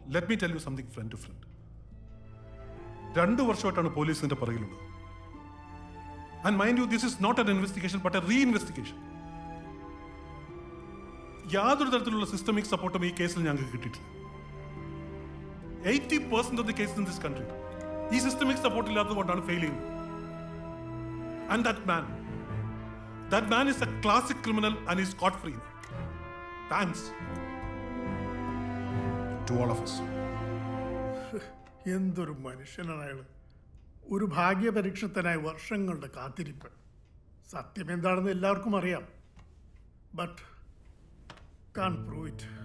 let me tell you something friend to friend രണ്ട് വർഷമായിട്ടാണ് പോലീസിന്റെ പുറകിലുള്ളത് and mind you this is not an investigation but a reinvestigation യാതൊരു തരത്തിലുള്ള systemic സപ്പോർട്ടും ഈ കേസിൽ ഞങ്ങൾക്ക് കിട്ടിയിട്ടില്ല eighty percent of the cases in this country ഈ സിസ്റ്റമിക് സപ്പോർട്ട് ഇല്ലാത്തതുകൊണ്ടാണ് ഫെയിൽ ചെയ്യുന്നത് and that man that man is a classic criminal and is caught free thanks to all of us എന്തൊരു മനുഷ്യനാണ് അയാൾ ഒരു ഭാഗ്യപരീക്ഷത്തിനായി വർഷങ്ങളുടെ കാത്തിരിപ്പ് സത്യം എന്താണെന്ന് എല്ലാവർക്കും അറിയാം ബട്ട് കാൺ പ്രൂവ് ഇറ്റ്